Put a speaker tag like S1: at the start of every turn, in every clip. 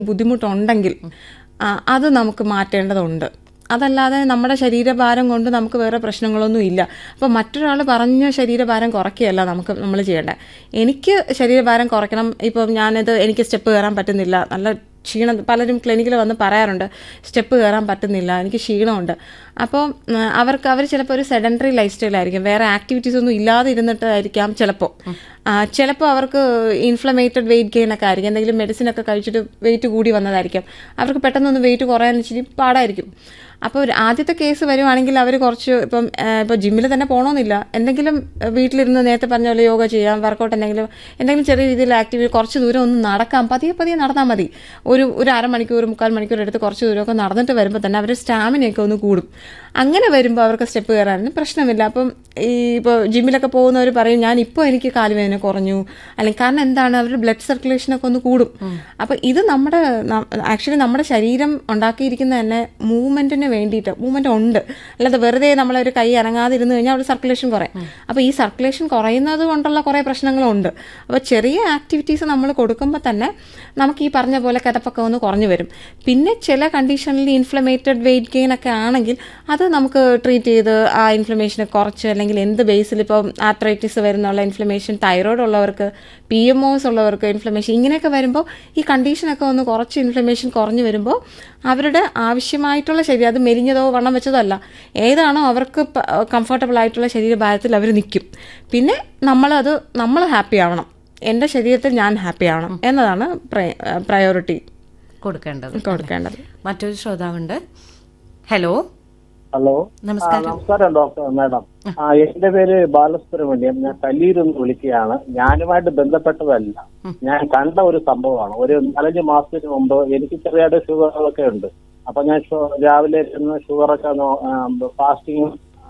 S1: ബുദ്ധിമുട്ടുണ്ടെങ്കിൽ ആ, അത് നമുക്ക് മാറ്റേണ്ടതുണ്ട് അതല്ലാതെ നമ്മുടെ ശരീരഭാരം കൊണ്ട് നമുക്ക് വേറെ പ്രശ്നങ്ങളൊന്നും ഇല്ല അപ്പോൾ മറ്റൊരാൾ പറഞ്ഞ ശരീരഭാരം കുറയ്ക്കുകയല്ല നമുക്ക് നമ്മൾ ചെയ്യേണ്ടത് എനിക്ക് ശരീരഭാരം കുറയ്ക്കണം ഇപ്പം ഞാനിത് എനിക്ക് സ്റ്റെപ്പ് കയറാൻ പറ്റുന്നില്ല നല്ല ക്ഷീണം പലരും ക്ലിനിക്കിൽ വന്ന് പറയാറുണ്ട് സ്റ്റെപ്പ് കയറാൻ പറ്റുന്നില്ല എനിക്ക് ക്ഷീണമുണ്ട് അപ്പോൾ ഉം, അവർക്ക് അവർ ചിലപ്പോൾ ഒരു സെഡൻറ്ററി ലൈഫ് സ്റ്റൈലായിരിക്കും വേറെ ആക്ടിവിറ്റീസ് ഒന്നും ഇല്ലാതെ ഇരുന്നിട്ടായിരിക്കാം ചിലപ്പോൾ ചിലപ്പോൾ അവർക്ക് ഇൻഫ്ലമേറ്റഡ് വെയിറ്റ് ഗെയിൻ ഒക്കെ ആയിരിക്കും എന്തെങ്കിലും മെഡിസിൻ ഒക്കെ കഴിച്ചിട്ട് വെയിറ്റ് കൂടി വന്നതായിരിക്കും അവർക്ക് പെട്ടെന്നൊന്ന് വെയിറ്റ് കുറയാൻ ഇച്ചിരി പാടായിരിക്കും അപ്പോൾ ഒരു ആദ്യത്തെ കേസ് വരുവാണെങ്കിൽ അവർ കുറച്ച് ഇപ്പം ഇപ്പോൾ ജിമ്മിൽ തന്നെ പോകണമെന്നില്ല എന്തെങ്കിലും ഏഹ്, വീട്ടിലിരുന്ന് നേരത്തെ പറഞ്ഞ പോലെ യോഗ ചെയ്യാം വർക്കൗട്ട് എന്തെങ്കിലും എന്തെങ്കിലും ചെറിയ രീതിയിൽ ആക്ടിവിറ്റി കുറച്ച് ദൂരം ഒന്ന് നടക്കാം പതിയെ പതിയെ നടന്നാൽ മതി ഒരു ഒരു അരമണിക്കൂർ മുക്കാൽ മണിക്കൂർ എടുത്ത് കുറച്ച് ദൂരമൊക്കെ നടന്നിട്ട് വരുമ്പോൾ തന്നെ അവരുടെ സ്റ്റാമിനയൊക്കെ ഒന്ന് കൂടും അങ്ങനെ വരുമ്പോൾ അവർക്ക് സ്റ്റെപ്പ് കയറാനും പ്രശ്നമില്ല അപ്പം ഈ ഇപ്പോൾ ജിമ്മിലൊക്കെ പോകുന്നവർ പറയും ഞാൻ ഇപ്പോൾ എനിക്ക് കാലുവേദന കുറഞ്ഞു അല്ലെങ്കിൽ കാരണം എന്താണ് അവരുടെ ബ്ലഡ് സർക്കുലേഷനൊക്കെ ഒന്ന് കൂടും അപ്പം ഇത് നമ്മുടെ ആക്ച്വലി നമ്മുടെ ശരീരം ഉണ്ടാക്കിയിരിക്കുന്ന തന്നെ മൂവ്മെന്റിന് വേണ്ടിയിട്ട് മൂവ്മെന്റ് ഉണ്ട് അല്ലാതെ വെറുതെ നമ്മളൊരു കൈ അനങ്ങാതിരുന്ന് കഴിഞ്ഞാൽ അവിടെ സർക്കുലേഷൻ കുറയും അപ്പോൾ ഈ സർക്കുലേഷൻ കുറയുന്നത് കൊണ്ടുള്ള കുറേ പ്രശ്നങ്ങളുണ്ട് അപ്പോൾ ചെറിയ ആക്ടിവിറ്റീസ് നമ്മൾ കൊടുക്കുമ്പോൾ തന്നെ നമുക്ക് ഈ പറഞ്ഞ പോലെ കിതപ്പൊക്കെ ഒന്ന് കുറഞ്ഞു വരും പിന്നെ ചില കണ്ടീഷനിൽ ഇൻഫ്ലമേറ്റഡ് വെയിറ്റ് ഗെയിൻ ഒക്കെ ആണെങ്കിൽ അത് നമുക്ക് ട്രീറ്റ് ചെയ്ത് ആ ഇൻഫ്ലമേഷനെ കുറച്ച് അല്ലെങ്കിൽ എന്ത് ബേസിൽ ഇപ്പോൾ ആർത്രൈറ്റിസ് വരുന്നുള്ള ഇൻഫ്ലമേഷൻ തൈറോയ്ഡ് ഉള്ളവർക്ക് പി എം ഒസ് ഉള്ളവർക്ക് ഇൻഫ്ലമേഷൻ ഇങ്ങനെയൊക്കെ വരുമ്പോൾ ഈ കണ്ടീഷനൊക്കെ ഒന്ന് കുറച്ച് ഇൻഫ്ലമേഷൻ കുറഞ്ഞു വരുമ്പോൾ അവരുടെ ആവശ്യമായിട്ടുള്ള ശരീരം അത് മെലിഞ്ഞതോ വണ്ണം വെച്ചതോ അല്ല ഏതാണോ അവർക്ക് കംഫർട്ടബിൾ ആയിട്ടുള്ള ശരീരഭാരത്തിൽ അവർ നിൽക്കും പിന്നെ നമ്മളത് നമ്മൾ ഹാപ്പി ആവണം എൻ്റെ ശരീരത്തിൽ ഞാൻ ഹാപ്പി ആവണം എന്നതാണ് പ്രയോറിറ്റി
S2: കൊടുക്കേണ്ടത്
S1: കൊടുക്കേണ്ടത്
S2: മറ്റൊരു ശ്രോതാവുണ്ട് ഹലോ
S3: ഹലോ
S2: നമസ്കാരം.
S3: ആ, നമസ്കാരം ഡോക്ടർ മാഡം ആ എന്റെ പേര് ബാലസുബ്രഹ്മണ്യം ഞാൻ കല്ലീരുന്ന് വിളിക്കുകയാണ് ഞാനുമായിട്ട് ബന്ധപ്പെട്ടതല്ല ഞാൻ കണ്ട ഒരു സംഭവമാണ് ഒരു നാലഞ്ച് മാസത്തിന് മുമ്പ് എനിക്ക് ചെറിയായിട്ട് ഷുഗറുകളൊക്കെ ഉണ്ട് അപ്പൊ ഞാൻ ഷു- രാവിലെ ഇരുന്ന് ഷുഗറൊക്കെ fasting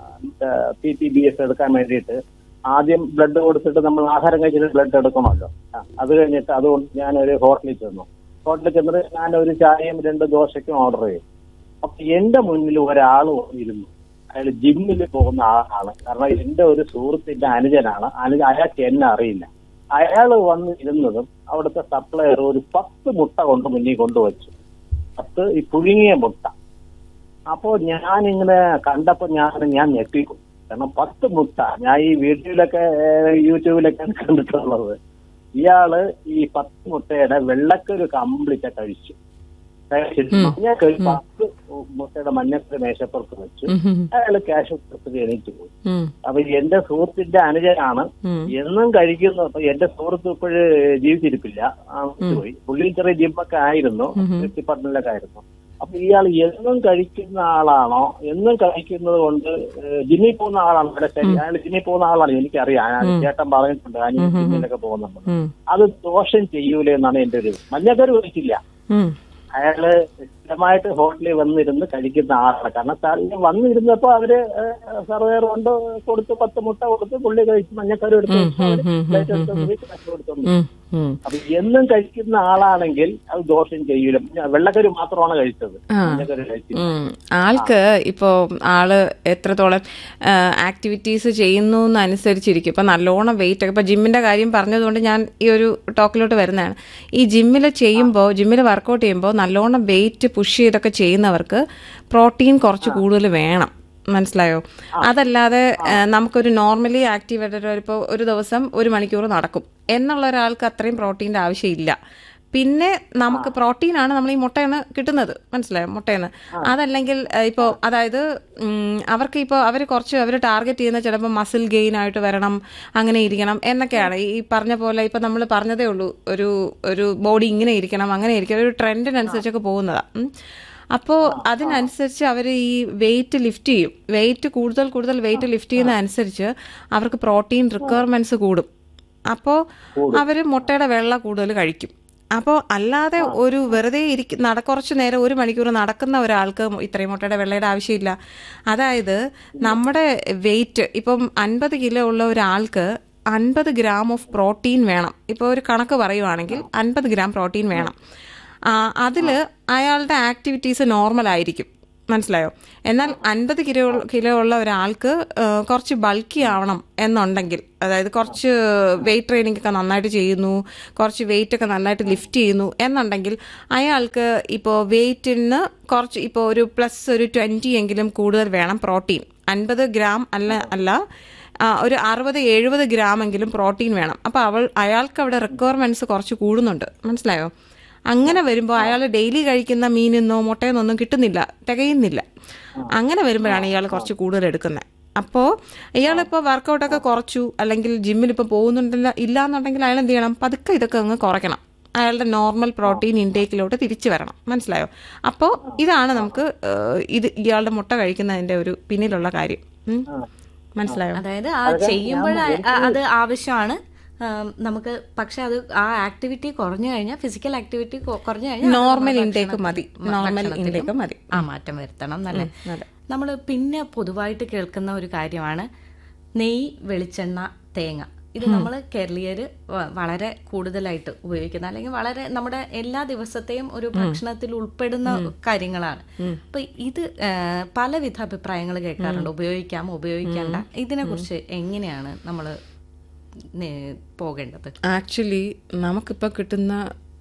S3: P P B S എടുക്കാൻ വേണ്ടിയിട്ട് ആദ്യം ബ്ലഡ് കൊടുത്തിട്ട് നമ്മൾ ആഹാരം കഴിച്ചിട്ട് ബ്ലഡ് എടുക്കണമല്ലോ ആ, അത് കഴിഞ്ഞിട്ട് അതുകൊണ്ട് ഞാൻ ഒരു ഹോട്ടലിൽ ചെന്നു ഹോട്ടലിൽ ചെന്നിട്ട് ഞാൻ ഒരു ചായയും രണ്ട് ദോശയ്ക്കും ഓർഡർ ചെയ്തു അപ്പൊ എന്റെ മുന്നിൽ ഒരാൾ ഇരുന്നു അയാൾ ജിമ്മിൽ പോകുന്ന ആളാണ് കാരണം എന്റെ ഒരു സുഹൃത്തിന്റെ അനുജനാണ് അനുജ അയാൾക്ക് എന്നെ അറിയില്ല അയാൾ വന്ന് ഇരുന്നതും അവിടുത്തെ സപ്ലയർ ഒരു പത്ത് മുട്ട കൊണ്ട് മുന്നിൽ കൊണ്ടുവച്ചു പത്ത് ഈ പുഴുങ്ങിയ മുട്ട അപ്പോ ഞാൻ ഇങ്ങനെ കണ്ടപ്പോ ഞാൻ ഞാൻ ഞെട്ടിക്കും കാരണം പത്ത് മുട്ട ഞാൻ ഈ വീഡിയോയിലൊക്കെ ഏഹ്, യൂട്യൂബിലൊക്കെയാണ് കണ്ടിട്ടുള്ളത് ഇയാള് ഈ പത്ത് മുട്ടയുടെ വെള്ളക്കൊരു കംപ്ലീറ്റ് കഴിച്ചു കഴിച്ചിട്ട് മഞ്ഞക്കൊരു പത്ത് മുട്ടയുടെ മഞ്ഞക്കൊരു മേശപ്പുറത്ത് വെച്ചു അയാള് ക്യാഷ് കൊടുത്തിട്ട് എണീറ്റ് പോയി അപ്പൊ എന്റെ സുഹൃത്തിന്റെ അനുജനാണ് എന്നും കഴിക്കുന്നു അപ്പൊ എന്റെ സുഹൃത്ത് ഇപ്പോഴ് ജീവിച്ചിരിപ്പില്ല ആ, പോയി പുള്ളി ചെറിയ ജിമ്മൊക്കെ ആയിരുന്നു ഡിപ്പാർട്ട്മെന്റിലൊക്കെ ആയിരുന്നു അപ്പൊ ഇയാൾ എന്നും കഴിക്കുന്ന ആളാണോ എന്നും കഴിക്കുന്നത് കൊണ്ട് ഏഹ്, ജിമ്മിൽ പോകുന്ന ആളാണ് ഇവിടെ ശരി അയാൾ ജിമ്മിൽ പോകുന്ന ആളാണ് എനിക്കറിയാം അയാൾ ചേട്ടൻ പറഞ്ഞിട്ടുണ്ട് ഞാൻ ഈ ജിമ്മിലൊക്കെ പോകുന്നുണ്ട് അത് ദോഷം ചെയ്യൂലേ എന്നാണ് എന്റെ ഒരു മഞ്ഞക്കറി കഴിച്ചില്ല അയാള് സ്ഥിരമായിട്ട് ഹോട്ടലിൽ വന്നിരുന്ന് കഴിക്കുന്ന ആളാണ് കാരണം സാറിന് വന്നിരുന്നപ്പോ അവര് സർവേർ കൊണ്ട് കൊടുത്ത് പത്ത് മുട്ട കൊടുത്ത് പുള്ളി കഴിച്ച് മഞ്ഞക്കറി എടുത്ത് വെച്ച് അവര് plate എടുത്ത് പോയി കാശ് കൊടുത്തോണ്ട് പോയി. അപ്പൊ എന്നും കഴിക്കുന്ന ആളാണെങ്കിൽ അത് ദോഷം ചെയ്യൂല പിന്നെ വെള്ളക്കറി മാത്രമാണ് കഴിച്ചത് മഞ്ഞക്കറി കഴിച്ചില്ല
S1: ഉം. ആൾക്ക് ഇപ്പോൾ ആള് എത്രത്തോളം ആക്ടിവിറ്റീസ് ചെയ്യുന്നു എന്നനുസരിച്ചിരിക്കും ഇപ്പം നല്ലോണം വെയിറ്റ് ഒക്കെ ഇപ്പം ജിമ്മിൻ്റെ കാര്യം പറഞ്ഞതുകൊണ്ട് ഞാൻ ഈ ഒരു ടോക്കിലോട്ട് വരുന്നതാണ് ഈ ജിമ്മിൽ ചെയ്യുമ്പോൾ ജിമ്മിൽ വർക്കൗട്ട് ചെയ്യുമ്പോൾ നല്ലോണം വെയിറ്റ് പുഷ് ചെയ്തൊക്കെ ചെയ്യുന്നവർക്ക് പ്രോട്ടീൻ കുറച്ച് കൂടുതൽ വേണം മനസ്സിലായോ അതല്ലാതെ ആ, നമുക്കൊരു നോർമലി ആക്റ്റീവ് ആയിട്ട് ഇപ്പോൾ ഒരു ദിവസം ഒരു മണിക്കൂർ നടക്കും എന്നുള്ള ഒരാൾക്ക് അത്രയും പ്രോട്ടീൻ്റെ ആവശ്യമില്ല പിന്നെ നമുക്ക് പ്രോട്ടീനാണ് നമ്മൾ ഈ മുട്ടയെന്ന് കിട്ടുന്നത് മനസ്സിലായോ മുട്ടയെന്ന് അതല്ലെങ്കിൽ ഇപ്പോൾ അതായത് ഉം, അവർക്ക് ഇപ്പോൾ അവർ കുറച്ച് അവർ ടാർഗറ്റ് ചെയ്യുന്ന ചിലപ്പോൾ മസിൽ ഗെയിൻ ആയിട്ട് വരണം അങ്ങനെ ഇരിക്കണം എന്നൊക്കെയാണ് ഈ പറഞ്ഞ പോലെ ഇപ്പം നമ്മൾ പറഞ്ഞതേ ഉള്ളൂ ഒരു ഒരു ബോഡി ഇങ്ങനെ ഇരിക്കണം അങ്ങനെ ഇരിക്കണം ഒരു ട്രെൻഡിനനുസരിച്ചൊക്കെ പോകുന്നതാണ് അപ്പോൾ അതിനനുസരിച്ച് അവർ ഈ വെയിറ്റ് ലിഫ്റ്റ് ചെയ്യും വെയിറ്റ് കൂടുതൽ കൂടുതൽ വെയിറ്റ് ലിഫ്റ്റ് ചെയ്യുന്നതനുസരിച്ച് അവർക്ക് പ്രോട്ടീൻ റിക്വയർമെന്റ്സ് കൂടും അപ്പോൾ അവർ മുട്ടയുടെ വെള്ള കൂടുതൽ കഴിക്കും അപ്പോൾ അല്ലാതെ ഒരു വെറുതെ ഇരിക്ക നട കുറച്ച് നേരം ഒരു മണിക്കൂർ നടക്കുന്ന ഒരാൾക്ക് ഇത്രയും മുട്ടയുടെ വെള്ളയുടെ ആവശ്യമില്ല അതായത് നമ്മുടെ വെയിറ്റ് ഇപ്പം അൻപത് കിലോ ഉള്ള ഒരാൾക്ക് അൻപത് ഗ്രാം ഓഫ് പ്രോട്ടീൻ വേണം ഇപ്പോൾ ഒരു കണക്ക് പറയുവാണെങ്കിൽ അൻപത് ഗ്രാം പ്രോട്ടീൻ വേണം അതിൽ അയാളുടെ ആക്ടിവിറ്റീസ് നോർമൽ ആയിരിക്കും മനസ്സിലായോ എന്നാൽ അൻപത് കിലോ കിലോ ഉള്ള ഒരാൾക്ക് ആ, കുറച്ച് ബൾക്കി ആവണം എന്നുണ്ടെങ്കിൽ അതായത് കുറച്ച് വെയിറ്റ് ട്രെയിനിങ് ഒക്കെ നന്നായിട്ട് ചെയ്യുന്നു കുറച്ച് വെയിറ്റ് ഒക്കെ നന്നായിട്ട് ലിഫ്റ്റ് ചെയ്യുന്നു എന്നുണ്ടെങ്കിൽ അയാൾക്ക് ഇപ്പോൾ വെയിറ്റിന് കുറച്ച് ഇപ്പോൾ ഒരു പ്ലസ് ഒരു ട്വൻറ്റി എങ്കിലും കൂടുതൽ വേണം പ്രോട്ടീൻ അൻപത് ഗ്രാം അല്ല അല്ല ആ, ഒരു അറുപത് എഴുപത് ഗ്രാമെങ്കിലും പ്രോട്ടീൻ വേണം അപ്പോൾ അവൾ അയാൾക്ക് അവിടെ റിക്വയർമെന്റ്സ് കുറച്ച് കൂടുന്നുണ്ട് മനസ്സിലായോ അങ്ങനെ വരുമ്പോൾ അയാൾ ഡെയിലി കഴിക്കുന്ന മീനിന്നോ മുട്ടയെന്നൊന്നും കിട്ടുന്നില്ല തികയുന്നില്ല അങ്ങനെ വരുമ്പോഴാണ് ഇയാൾ കുറച്ച് കൂടുതൽ എടുക്കുന്നത് അപ്പോൾ ഇയാളിപ്പോൾ വർക്കൗട്ടൊക്കെ കുറച്ചു അല്ലെങ്കിൽ ജിമ്മിൽ ഇപ്പോൾ പോകുന്നുണ്ടല്ല ഇല്ല എന്നുണ്ടെങ്കിൽ അയാൾ എന്ത് ചെയ്യണം പതുക്കെ ഇതൊക്കെ അങ്ങ് കുറയ്ക്കണം അയാളുടെ നോർമൽ പ്രോട്ടീൻ ഇൻടേക്കിലോട്ട് തിരിച്ചു വരണം മനസ്സിലായോ അപ്പോൾ ഇതാണ് നമുക്ക് ഏഹ്, ഇത് ഇയാളുടെ മുട്ട കഴിക്കുന്നതിന്റെ ഒരു പിന്നിലുള്ള കാര്യം ഉം. മനസ്സിലായോ
S2: അതായത് ആ ചെയ്യുമ്പോൾ അത് ആവശ്യമാണ് ആം, നമുക്ക് പക്ഷെ അത് ആ ആക്ടിവിറ്റി കുറഞ്ഞു കഴിഞ്ഞാൽ ഫിസിക്കൽ ആക്ടിവിറ്റി കുറഞ്ഞു കഴിഞ്ഞാൽ
S1: നോർമൽ ഇൻടേക്ക് മതി നോർമൽ ഇൻടേക്ക് മതി
S2: ആ മാറ്റം വരുത്തണം എന്നല്ലേ നമ്മൾ പിന്നെ പൊതുവായിട്ട് കേൾക്കുന്ന ഒരു കാര്യമാണ് നെയ്യ് വെളിച്ചെണ്ണ തേങ്ങ ഇത് നമ്മൾ കേരളീയര് വ- വളരെ കൂടുതലായിട്ട് ഉപയോഗിക്കുന്ന അല്ലെങ്കിൽ വളരെ നമ്മുടെ എല്ലാ ദിവസത്തെയും ഒരു ഭക്ഷണത്തിൽ ഉൾപ്പെടുന്ന കാര്യങ്ങളാണ് അപ്പൊ ഇത് ആ, പലവിധ അഭിപ്രായങ്ങൾ കേൾക്കാറുണ്ട് ഉപയോഗിക്കാം ഉപയോഗിക്കേണ്ട ഇതിനെ കുറിച്ച് എങ്ങനെയാണ് നമ്മൾ പോകേണ്ടത്
S1: ആക്ച്വലി നമുക്കിപ്പോൾ കിട്ടുന്ന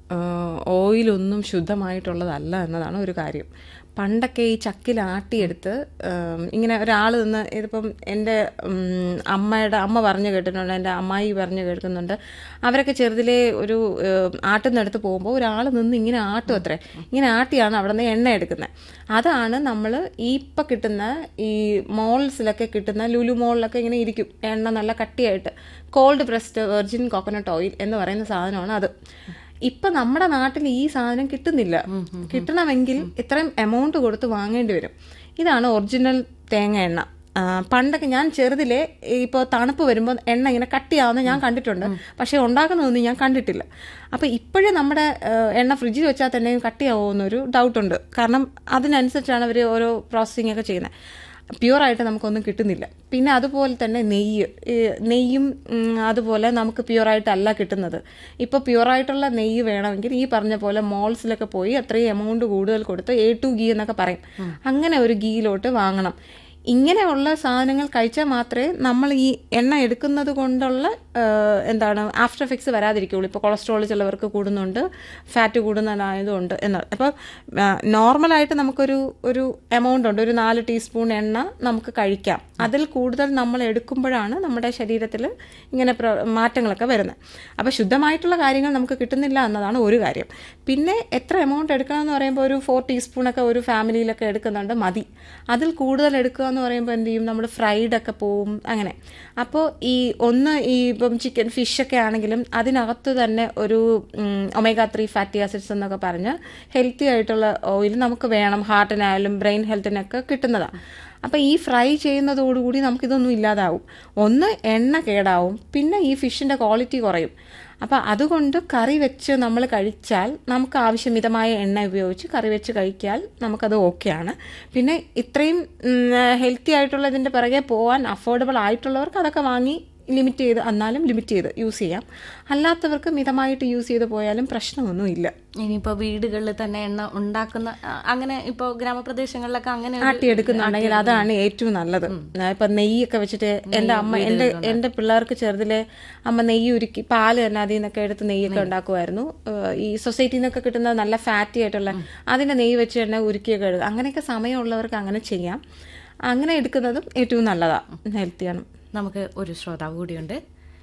S1: ഓയിലൊന്നും ശുദ്ധമായിട്ടുള്ളതല്ല എന്നതാണ് ഒരു കാര്യം പണ്ടൊക്കെ ഈ ചക്കിൽ ആട്ടിയെടുത്ത് ഉം, ഇങ്ങനെ ഒരാൾ നിന്ന് ഇതിപ്പം എൻ്റെ ഉം, അമ്മയുടെ അമ്മ പറഞ്ഞു കേട്ടിട്ടുണ്ട് എൻ്റെ അമ്മായി പറഞ്ഞു കേൾക്കുന്നുണ്ട് അവരൊക്കെ ചെറുതിലേ ഒരു ഉം, ആട്ടുന്നിടത്ത് പോകുമ്പോൾ ഒരാൾ നിന്ന് ഇങ്ങനെ ആട്ടും അത്രേ ഇങ്ങനെ ആട്ടിയാണ് അവിടെ നിന്ന് എണ്ണ എടുക്കുന്നത് അതാണ് നമ്മൾ ഈ ഇപ്പം കിട്ടുന്ന ഈ മോൾസിലൊക്കെ കിട്ടുന്ന ലുലു മോളിലൊക്കെ ഇങ്ങനെ ഇരിക്കും എണ്ണ നല്ല കട്ടിയായിട്ട് cold pressed virgin coconut oil എന്ന് പറയുന്ന സാധനമാണ് അത് ഇപ്പൊ നമ്മുടെ നാട്ടിൽ ഈ സാധനം കിട്ടുന്നില്ല കിട്ടണമെങ്കിൽ ഇത്രയും എമൗണ്ട് കൊടുത്ത് വാങ്ങേണ്ടി വരും ഇതാണ് ഒറിജിനൽ തേങ്ങ എണ്ണ ആ, പണ്ടൊക്കെ ഞാൻ ചെറുതിലെ ഇപ്പോൾ തണുപ്പ് വരുമ്പോൾ എണ്ണ ഇങ്ങനെ കട്ടിയാവുന്ന ഞാൻ കണ്ടിട്ടുണ്ട് പക്ഷെ ഉണ്ടാക്കുന്നതൊന്നും ഞാൻ കണ്ടിട്ടില്ല അപ്പോൾ ഇപ്പോഴും നമ്മുടെ ആ, എണ്ണ ഫ്രിഡ്ജിൽ വെച്ചാൽ തന്നെ കട്ടിയാവുമെന്നൊരു ഡൗട്ടുണ്ട് കാരണം അതിനനുസരിച്ചാണ് അവർ ഓരോ പ്രോസസ്സിംഗ് ഒക്കെ ചെയ്യുന്നത് പ്യുവറായിട്ട് നമുക്കൊന്നും കിട്ടുന്നില്ല പിന്നെ അതുപോലെ തന്നെ നെയ്യ് ഈ നെയ്യും ഉം, അതുപോലെ നമുക്ക് പ്യുവറായിട്ടല്ല കിട്ടുന്നത് ഇപ്പോൾ പ്യുവറായിട്ടുള്ള നെയ്യ് വേണമെങ്കിൽ ഈ പറഞ്ഞ പോലെ മോൾസിലൊക്കെ പോയി അത്രയും എമൗണ്ട് കൂടുതൽ കൊടുത്ത് എ ടു ഗീ എന്നൊക്കെ പറയും അങ്ങനെ ഒരു ഗീയിലോട്ട് വാങ്ങണം ഇങ്ങനെയുള്ള സാധനങ്ങൾ കഴിച്ചാൽ മാത്രമേ നമ്മൾ ഈ എണ്ണ എടുക്കുന്നത് കൊണ്ടുള്ള ആ, എന്താണ് ആഫ്റ്റർ എഫക്ട്സ് വരാതിരിക്കുള്ളൂ ഇപ്പോൾ കൊളസ്ട്രോൾ ചിലവർക്ക് കൂടുന്നുണ്ട് ഫാറ്റ് കൂടുന്നതായതുകൊണ്ട് എന്ന് അപ്പോൾ നോർമലായിട്ട് നമുക്കൊരു ഒരു എമൗണ്ട് ഉണ്ട് ഒരു നാല് ടീസ്പൂൺ എണ്ണ നമുക്ക് കഴിക്കാം അതിൽ കൂടുതൽ നമ്മൾ എടുക്കുമ്പോഴാണ് നമ്മുടെ ശരീരത്തിൽ ഇങ്ങനെ പ്ര- മാറ്റങ്ങളൊക്കെ വരുന്നത് അപ്പോൾ ശുദ്ധമായിട്ടുള്ള കാര്യങ്ങൾ നമുക്ക് കിട്ടുന്നില്ല എന്നതാണ് ഒരു കാര്യം പിന്നെ എത്ര എമൗണ്ട് എടുക്കണം എന്ന് പറയുമ്പോൾ ഒരു ഫോർ ടീസ്പൂണൊക്കെ ഒരു ഫാമിലിയിലൊക്കെ എടുക്കുന്നുണ്ട് മതി അതിൽ കൂടുതൽ എടുക്കുക എന്ന് പറയുമ്പോൾ എന്ത് ചെയ്യും നമ്മൾ ഫ്രൈഡ് ഒക്കെ പോവും അങ്ങനെ അപ്പോൾ ഈ ഒന്ന് ഈ ഇപ്പം ചിക്കൻ ഫിഷൊക്കെ ആണെങ്കിലും അതിനകത്ത് തന്നെ ഒരു ഒമേഗ ത്രീ ഫാറ്റി ആസിഡ്സ് എന്നൊക്കെ പറഞ്ഞ് ഹെൽത്തി ആയിട്ടുള്ള ഓയിൽ നമുക്ക് വേണം ഹാർട്ടിനായാലും ബ്രെയിൻ ഹെൽത്തിനൊക്കെ കിട്ടുന്നതാണ് അപ്പോൾ ഈ ഫ്രൈ ചെയ്യുന്നതോടുകൂടി നമുക്കിതൊന്നും ഇല്ലാതാവും ഒന്ന് എണ്ണ കേടാവും പിന്നെ ഈ ഫിഷിൻ്റെ ക്വാളിറ്റി കുറയും അപ്പോൾ അതുകൊണ്ട് കറി വെച്ച് നമ്മൾ കഴിച്ചാൽ നമുക്ക് ആവശ്യമിതമായ എണ്ണ ഉപയോഗിച്ച് കറി വെച്ച് കഴിച്ചാൽ നമുക്കത് ഓക്കെയാണ് പിന്നെ ഇത്രയും ഹെൽത്തി ആയിട്ടുള്ള ഇതിൻ്റെ പിറകെ പോകാൻ അഫോർഡബിൾ ആയിട്ടുള്ളവർക്ക് അതൊക്കെ വാങ്ങി ലിമിറ്റ് ചെയ്ത് എന്നാലും ലിമിറ്റ് ചെയ്ത് യൂസ് ചെയ്യാം അല്ലാത്തവർക്ക് മിതമായിട്ട് യൂസ് ചെയ്ത് പോയാലും പ്രശ്നമൊന്നുമില്ല
S2: ഇനിയിപ്പോ വീടുകളിൽ തന്നെ എണ്ണ ഉണ്ടാക്കുന്ന ആ, അങ്ങനെ ഇപ്പോ ഗ്രാമപ്രദേശങ്ങളിലൊക്കെ അങ്ങനെ ഒരു-
S1: ആട്ടിയെടുക്കുന്നുണ്ടെങ്കിൽ അതാണ് ഏറ്റവും നല്ലത് ഇപ്പൊ നെയ്യൊക്കെ വെച്ചിട്ട് എന്റെ അമ്മ എന്റെ എന്റെ പിള്ളേർക്ക് ചെറുതിലെ അമ്മ നെയ്യ് ഉരുക്കി പാല് തന്നെ അതിൽ നിന്നൊക്കെ എടുത്ത് നെയ്യൊക്കെ ഉണ്ടാക്കുമായിരുന്നു ഏഹ് ഈ സൊസൈറ്റിയിൽ നിന്നൊക്കെ കിട്ടുന്ന നല്ല ഫാറ്റി ആയിട്ടുള്ള അതിന്റെ നെയ്യ് വെച്ച് തന്നെ ഉരുക്കിയൊക്കെ എടുക്കും അങ്ങനെയൊക്കെ സമയമുള്ളവർക്ക് അങ്ങനെ ചെയ്യാം അങ്ങനെ എടുക്കുന്നതും ഏറ്റവും നല്ലതാ ഹെൽത്തിയാണ്
S2: നമുക്ക് ഒരു ശ്രോതാവ് കൂടിയുണ്ട്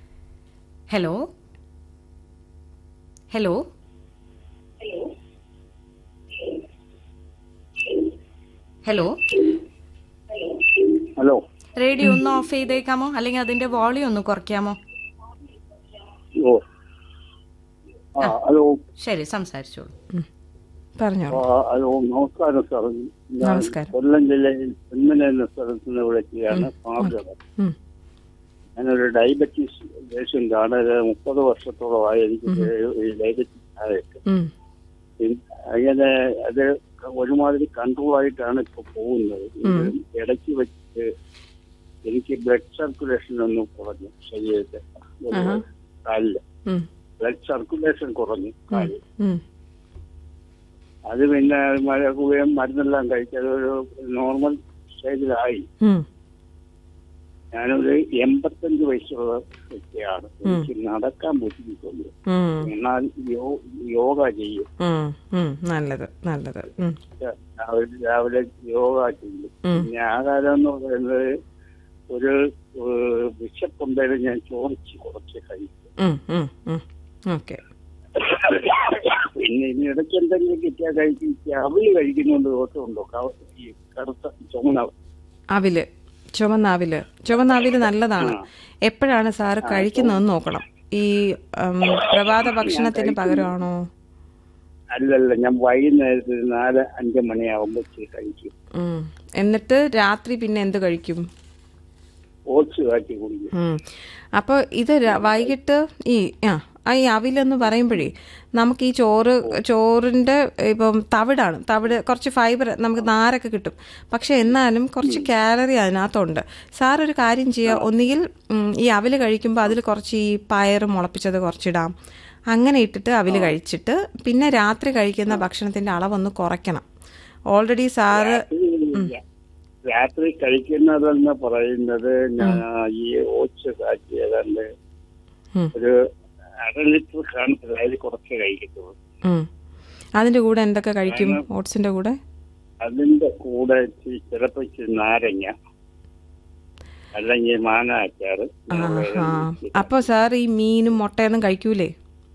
S2: hello hello hello
S3: hello
S2: radio ഒന്ന് ഓഫ് ചെയ്തേക്കാമോ അല്ലെങ്കിൽ അതിന്റെ വോളിയം ഒന്ന് കുറയ്ക്കാമോ
S3: ഓ ആ ഹലോ
S2: ശരി സംസാരിച്ചോളൂ
S1: പറഞ്ഞോളൂ
S3: ആ, ഹലോ നമസ്കാരം സാർ ഞാൻ
S1: നമസ്കാരം.
S3: കൊല്ലം ജില്ലയിൽ പെൺമന എന്ന സ്ഥലത്ത് നിന്ന് വിളിക്കുകയാണ് ഭാർഗവൻ
S1: ഉം.
S3: ഞാനൊരു ഡയബറ്റീസ് പേഷ്യന്റ് ആണ് ഒരു മുപ്പത് വർഷത്തോളമായി എനിക്ക് ഈ ഡയബറ്റീസ് ആയിട്ട്
S1: ഉം.
S3: പിൻ- അങ്ങനെ അത് ഒരുമാതിരി കൺട്രോൾ ആയിട്ടാണ് ഇപ്പൊ പോകുന്നത് ഇത് ഇടയ്ക്ക് വെച്ച് എനിക്ക് ബ്ലഡ് സർക്കുലേഷൻ ഒന്ന് കുറഞ്ഞു ശരീരത്തെ ഒരു കാലില്
S1: ഉം.
S3: ബ്ലഡ് സർക്കുലേഷൻ കുറഞ്ഞു കാലിൽ
S1: ഉം.
S4: അത് പിന്നെ മഴ കൂടിയും മരുന്നെല്ലാം കഴിച്ചത് ഒരു നോർമൽ സ്റ്റേജിലായി
S1: ഉം,
S4: ഞാനൊരു എൺപത്തഞ്ച് വയസ്സുള്ള വ്യക്തിയാണ് എനിക്ക് നടക്കാൻ ബുദ്ധിമുട്ടുണ്ട്
S1: ഉം,
S4: എന്നാൽ യോ- യോഗ ചെയ്യും
S1: ഉം, ഉം, നല്ലത് നല്ലത് ഉം,
S4: രാവിലെ രാവിലെ യോഗ ചെയ്യും
S1: ഉം.
S4: പിന്നെ ആഹാരം എന്ന് പറയുന്നത് ഒരു ഏഹ്, വിശപ്പുണ്ടെങ്കിലും ഞാൻ ചോദിച്ച് കുറച്ച് കഴിക്കും
S1: ഉം, ഉം, ഉം. ഓക്കെ
S4: പിന്നെ ഇനി ഇടയ്ക്ക് എന്തെങ്കിലും കിട്ടിയാൽ കഴിക്കും അവല് കഴിക്കുന്നുണ്ട് ദോഷമുണ്ടോ ക- ഈ കറുത്ത ചുമന്ന
S1: അവില് ചുവന്ന അവില് ചുവന്ന അവില് നല്ലതാണ് എപ്പോഴാണ് സാറ് കഴിക്കുന്നതെന്ന് നോക്കണം ഈ ഉം, പ്രഭാത ഭക്ഷണത്തിന് പകരമാണോ
S4: അല്ലല്ല ഞാൻ വൈകുന്നേരത്തിൽ നാല് അഞ്ച് മണിയാവുമ്പോൾ കഴിക്കും
S1: ഉം. എന്നിട്ട് രാത്രി പിന്നെ എന്ത് കഴിക്കും
S4: ഓട്സ് കാച്ചി കുടിക്കും
S1: ഉം. അപ്പോൾ ഇത് ര- വൈകിട്ട് ഈ ആ ആ ഈ അവിലെന്ന് പറയുമ്പോഴേ നമുക്ക് ഈ ചോറ് ചോറിൻ്റെ ഇപ്പം തവിടാണ് തവിട് കുറച്ച് ഫൈബർ നമുക്ക് നാരൊക്കെ കിട്ടും പക്ഷെ എന്നാലും കുറച്ച് കാലറി അതിനകത്തുണ്ട് സാർ ഒരു കാര്യം ചെയ്യുക ഒന്നുകിൽ ഉം, ഈ അവില് കഴിക്കുമ്പോൾ അതിൽ കുറച്ച് ഈ പയർ മുളപ്പിച്ചത് കുറച്ചിടാം അങ്ങനെ ഇട്ടിട്ട് അവില് കഴിച്ചിട്ട് പിന്നെ രാത്രി കഴിക്കുന്ന ഭക്ഷണത്തിൻ്റെ അളവൊന്ന് കുറയ്ക്കണം ഓൾറെഡി സാറ്
S4: രാത്രി കഴിക്കുന്നതെന്ന് പറയുന്നത് ഞാൻ ഈ ഓട്സ് കാച്ചി ഏതാണ്ട്
S1: ഉം.
S4: ഒരു അര ലിറ്റർ കാണത്തില്ല അതിൽ കുറച്ച് കഴിക്കത്തുള്ളൂ
S1: ഉം. അതിൻ്റെ കൂടെ എന്തൊക്കെ കഴിക്കും ഓട്സിൻ്റെ കൂടെ
S4: അതിന്റെ കൂടെ ഇച്ചിരി ചിലപ്പോ ഇച്ചിരി നാരങ്ങ അല്ലെങ്കിൽ മാങ്ങ അച്ചാറ്
S1: ആഹാ അപ്പോൾ സാർ ഈ മീനും മുട്ടയൊന്നും കഴിക്കൂലേ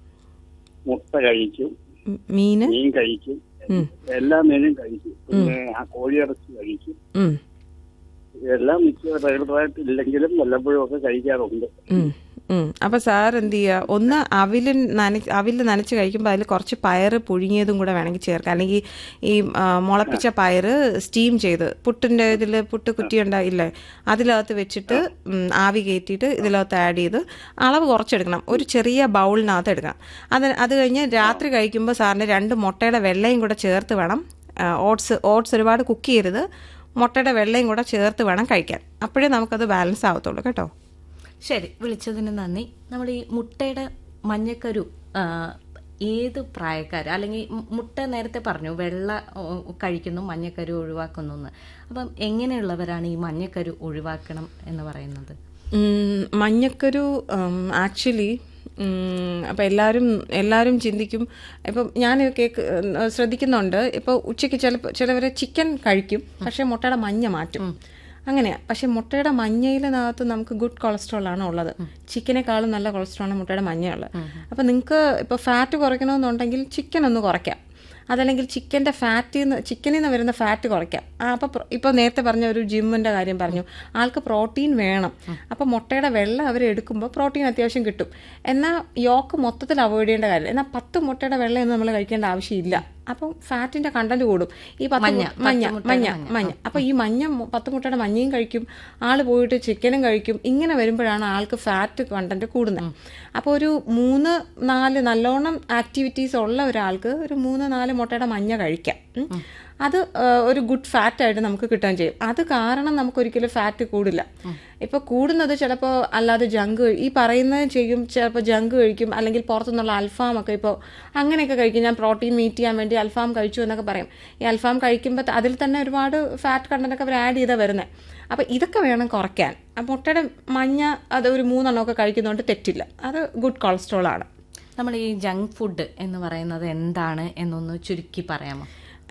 S4: മുട്ട കഴിക്കും
S1: ഉം, മീന്
S4: മീൻ കഴിക്കും
S1: ഉം.
S4: എല്ലാ മീനും കഴിക്കും പിന്നെ ആ കോഴിയിറച്ചി കഴിക്കും
S1: ഉം,
S4: ഇതെല്ലാം മിക്ക റെഗുലറായിട്ട് ഇല്ലെങ്കിലും വല്ലപ്പോഴും ഒക്കെ കഴിക്കാറുണ്ട്
S1: ഉം, ഉം. അപ്പോൾ സാർ എന്ത് ചെയ്യുക ഒന്ന് അവില് നന അവില് നനച്ച് കഴിക്കുമ്പോൾ അതിൽ കുറച്ച് പയറ് പുഴുങ്ങിയതും കൂടെ വേണമെങ്കിൽ ചേർക്കാം അല്ലെങ്കിൽ ഈ ആ, മുളപ്പിച്ച പയറ് സ്റ്റീം ചെയ്ത് പുട്ടിൻ്റെ ഇതിൽ പുട്ട് കുറ്റി ഉണ്ടായില്ലേ അതിനകത്ത് വെച്ചിട്ട് ഉം, ആവി കയറ്റിയിട്ട് ഇതിനകത്ത് ആഡ് ചെയ്ത് അളവ് കുറച്ചെടുക്കണം ഒരു ചെറിയ ബൗളിനകത്ത് എടുക്കണം അത് അത് കഴിഞ്ഞ് രാത്രി കഴിക്കുമ്പോൾ സാറിന് രണ്ട് മുട്ടയുടെ വെള്ളയും കൂടെ ചേർത്ത് വേണം ഓട്സ് ഓട്സ് ഒരുപാട് കുക്ക് ചെയ്യരുത് മുട്ടയുടെ വെള്ളയും കൂടെ ചേർത്ത് വേണം കഴിക്കാൻ അപ്പോഴേ നമുക്കത് ബാലൻസ് ആവത്തുള്ളൂ കേട്ടോ
S2: ശരി വിളിച്ചതിന് നന്ദി നമ്മൾ ഈ മുട്ടയുടെ മഞ്ഞക്കരു ആ, ഏത് പ്രായക്കാർ അല്ലെങ്കിൽ മു- മുട്ട നേരത്തെ പറഞ്ഞു വെള്ള ഓ, കഴിക്കുന്നു മഞ്ഞക്കരു ഒഴിവാക്കുന്നു എന്ന് അപ്പം എങ്ങനെയുള്ളവരാണ് ഈ മഞ്ഞക്കരു ഒഴിവാക്കണം എന്ന് പറയുന്നത്
S1: ഉം, മഞ്ഞക്കരു ആക്ച്വലി അപ്പം എല്ലാവരും എല്ലാവരും ചിന്തിക്കും ഇപ്പം ഞാൻ കേക്ക് ഉം, ശ്രദ്ധിക്കുന്നുണ്ട് ഇപ്പോൾ ഉച്ചയ്ക്ക് ചിലപ്പോൾ ചിലവർ ചിക്കൻ കഴിക്കും പക്ഷേ മുട്ടയുടെ മഞ്ഞ മാറ്റും അങ്ങനെയാ പക്ഷെ മുട്ടയുടെ മഞ്ഞയിലകത്ത് നമുക്ക് ഗുഡ് കൊളസ്ട്രോൾ ആണ് ഉള്ളത് ചിക്കനേക്കാളും നല്ല കൊളസ്ട്രോൾ ആണ് മുട്ടയുടെ മഞ്ഞയുള്ളത് അപ്പം നിങ്ങൾക്ക് ഇപ്പോൾ ഫാറ്റ് കുറയ്ക്കണമെന്നുണ്ടെങ്കിൽ ചിക്കൻ ഒന്ന് കുറയ്ക്കാം അതല്ലെങ്കിൽ ചിക്കൻ്റെ ഫാറ്റിൽ നിന്ന് ചിക്കനിൽ നിന്ന് വരുന്ന ഫാറ്റ് കുറയ്ക്കാം ആ അപ്പോൾ ഇപ്പോൾ നേരത്തെ പറഞ്ഞ ഒരു ജിമ്മിൻ്റെ കാര്യം പറഞ്ഞു ആൾക്ക് പ്രോട്ടീൻ വേണം അപ്പോൾ മുട്ടയുടെ വെള്ളം അവർ എടുക്കുമ്പോൾ പ്രോട്ടീൻ അത്യാവശ്യം കിട്ടും എന്നാൽ യോക്ക് മൊത്തത്തിൽ അവോയ്ഡ് ചെയ്യേണ്ട കാര്യമില്ല എന്നാൽ പത്ത് മുട്ടയുടെ വെള്ളം ഒന്നും നമ്മൾ കഴിക്കേണ്ട ആവശ്യമില്ല അപ്പം ഫാറ്റിന്റെ കണ്ടന്റ് കൂടും ഈ പത്ത്
S2: മഞ്ഞ,
S1: മു- മഞ്ഞ
S2: പത്ത്
S1: മഞ്ഞ
S2: മുട്ടയുടെ
S1: മഞ്ഞ അപ്പൊ ഈ മഞ്ഞ മു- പത്ത് മുട്ടയുടെ മഞ്ഞയും കഴിക്കും ആള് പോയിട്ട് ചിക്കനും കഴിക്കും ഇങ്ങനെ വരുമ്പോഴാണ് ആൾക്ക് ഫാറ്റ് കണ്ടന്റ് കൂടുന്നത് അപ്പോൾ ഒരു മൂന്ന് നാല് നല്ലോണം ആക്ടിവിറ്റീസ് ഉള്ള ഒരാൾക്ക് ഒരു മൂന്ന് നാല് മുട്ടയുടെ മഞ്ഞ കഴിക്കാം ഉം. അത് ആ, ഒരു ഗുഡ് ഫാറ്റ് ആയിട്ട് നമുക്ക് കിട്ടുകയും ചെയ്യും അത് കാരണം നമുക്ക് ഒരിക്കലും ഫാറ്റ് കൂടില്ല ഇപ്പൊ കൂടുന്നത് ചിലപ്പോൾ അല്ലാതെ ജങ്ക് ഈ പറയുന്നത് ചെയ്യും ചിലപ്പോൾ ജങ്ക് കഴിക്കും അല്ലെങ്കിൽ പുറത്തുനിന്നുള്ള അൽഫാം ഒക്കെ ഇപ്പോൾ അങ്ങനെയൊക്കെ കഴിക്കും ഞാൻ പ്രോട്ടീൻ മീറ്റ് ചെയ്യാൻ വേണ്ടി അൽഫാം കഴിച്ചു എന്നൊക്കെ പറയും ഈ അൽഫാം കഴിക്കുമ്പോൾ അതിൽ തന്നെ ഒരുപാട് ഫാറ്റ് കണ്ടന്റ് ഒക്കെ അവർ ആഡ് ചെയ്താൽ വരുന്നത് അപ്പോൾ ഇതൊക്കെ വേണം കുറയ്ക്കാൻ ആ മുട്ടയുടെ മഞ്ഞ അത് ഒരു മൂന്നെണ്ണമൊക്കെ കഴിക്കുന്നതുകൊണ്ട് തെറ്റില്ല അത് ഗുഡ് കൊളസ്ട്രോൾ ആണ്
S2: നമ്മൾ ഈ ജങ്ക് ഫുഡ് എന്ന് പറയുന്നത് എന്താണ് എന്നൊന്ന് ചുരുക്കി പറയാമോ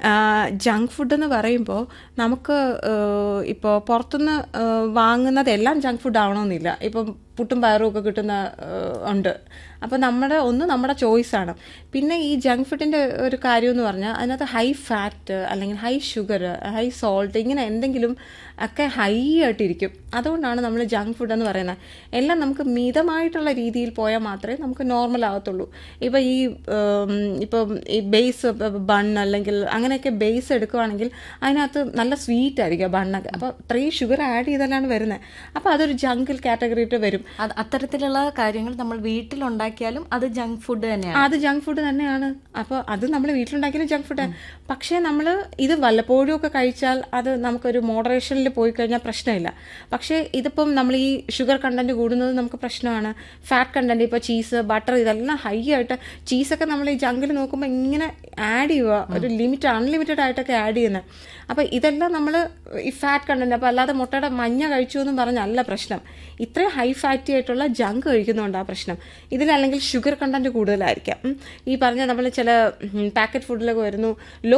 S1: ജങ്ക് ഫുഡ് എന്ന് പറയുമ്പോൾ നമുക്ക് ഇപ്പോൾ പുറത്തുനിന്ന് ആ, വാങ്ങുന്നതെല്ലാം ജങ്ക് ഫുഡ് ആവണമെന്നില്ല ഇപ്പം പുട്ടും പയറും ഒക്കെ കിട്ടുന്ന ആ, ഉണ്ട് അപ്പോൾ നമ്മുടെ ഒന്ന് നമ്മുടെ ചോയ്സാണ് പിന്നെ ഈ ജങ്ക് ഫുഡിൻ്റെ ഒരു കാര്യം എന്ന് പറഞ്ഞാൽ അതിനകത്ത് ഹൈ ഫാറ്റ് അല്ലെങ്കിൽ ഹൈ ഷുഗർ ഹൈ സോൾട്ട് ഇങ്ങനെ എന്തെങ്കിലും ഒക്കെ ഹൈ ആയിട്ടിരിക്കും അതുകൊണ്ടാണ് നമ്മൾ ജങ്ക് ഫുഡ് എന്ന് പറയുന്നത് എല്ലാം നമുക്ക് മിതമായിട്ടുള്ള രീതിയിൽ പോയാൽ മാത്രമേ നമുക്ക് നോർമൽ ആവത്തുള്ളൂ ഇപ്പോൾ ഈ ഉം, ഇപ്പം ഈ ബേസ് ബൺ അല്ലെങ്കിൽ അങ്ങനെയൊക്കെ ബേസ് എടുക്കുവാണെങ്കിൽ അതിനകത്ത് നല്ല സ്വീറ്റ് ആയിരിക്കും ബണ്ണൊക്കെ അപ്പോൾ ഇത്രയും ഷുഗർ ആഡ് ചെയ്താലാണ് വരുന്നത് അപ്പോൾ അതൊരു ജങ്കിൽ കാറ്റഗറിയിട്ട് വരും ആയിരിക്കും
S2: അത് അത്തരത്തിലുള്ള കാര്യങ്ങൾ നമ്മൾ വീട്ടിലുണ്ടാക്കിയാലും അത് ജങ്ക് ഫുഡ് തന്നെയാണ്
S1: അത് ജങ്ക് ഫുഡ് തന്നെയാണ് അപ്പോൾ അത് നമ്മൾ വീട്ടിലുണ്ടാക്കിയാലും ജങ്ക് ഫുഡ് പക്ഷേ നമ്മൾ ഇത് വല്ലപ്പോഴും ഒക്കെ കഴിച്ചാൽ അത് നമുക്കൊരു മോഡറേഷനിൽ പോയി കഴിഞ്ഞാൽ പ്രശ്നമില്ല പക്ഷേ ഇതിപ്പം നമ്മൾ ഈ ഷുഗർ കണ്ടന്റ് കൂടുന്നത് നമുക്ക് പ്രശ്നമാണ് ഫാറ്റ് കണ്ടന്റ് ഇപ്പോൾ ചീസ് ബട്ടർ ഇതെല്ലാം ഹൈ ആയിട്ട് ചീസൊക്കെ നമ്മൾ ഈ ജങ്കിൽ നോക്കുമ്പോൾ ഇങ്ങനെ ആഡ് ചെയ്യുക ഒരു ലിമിറ്റ് അൺലിമിറ്റഡ് ആയിട്ടൊക്കെ ആഡ് ചെയ്യുന്നത് അപ്പോൾ ഇതെല്ലാം നമ്മൾ ഈ ഫാറ്റ് കണ്ടന്റ് അപ്പോൾ അല്ലാതെ മുട്ടയുടെ മഞ്ഞ കഴിച്ചു എന്നും പറഞ്ഞല്ല പ്രശ്നം ഇത്രയും ഹൈ ഫാറ്റി ആയിട്ടുള്ള ജങ്ക് കഴിക്കുന്നതുകൊണ്ടാണ് പ്രശ്നം ഇതിലല്ലെങ്കിൽ ഷുഗർ കണ്ടന്റ് കൂടുതലായിരിക്കാം ഉം. ഈ പറഞ്ഞ നമ്മൾ ചില പാക്കറ്റ് ഫുഡിലൊക്കെ വരുന്നു ലോ